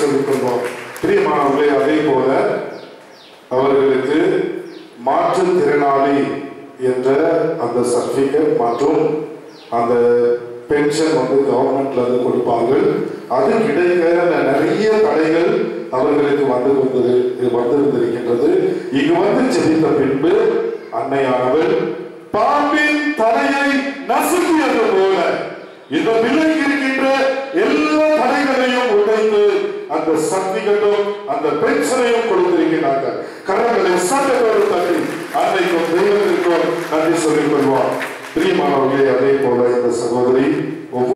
சொல்லிக் கொள்வோம் பிரியமானவர்களே அதே போல அவர்களுக்கு மாற்றுத்திறனாளி என்ற அந்த சர்டிபிகேட் மற்றும் அந்த பென்ஷன் வந்து கவர்மெண்ட்ல இருந்து கொடுப்பார்கள் அது கிடைக்க நிறைய தடைகள் அவர்களுக்கு வந்து கொண்டு வந்திருந்திருக்கின்றது இங்கு வந்து ஜெபித்த பின்பு அன்னையானவள் பாம்பின் தலையை நசுக்கியது போல இந்த விலைக்கு இருக்கின்ற எல்லா தடைகளையும் உடைத்து அந்த சக்திகளும் அந்த பென்ஷனையும் கொடுத்திருக்கிறார்கள் கரங்களை சட்டத்தோடு தள்ளி அன்னைக்கும் தெய்வத்திற்கும் நன்றி சொல்லிக் கொள்வார் பிரியமானவர்களே அதே போல இந்த சகோதரி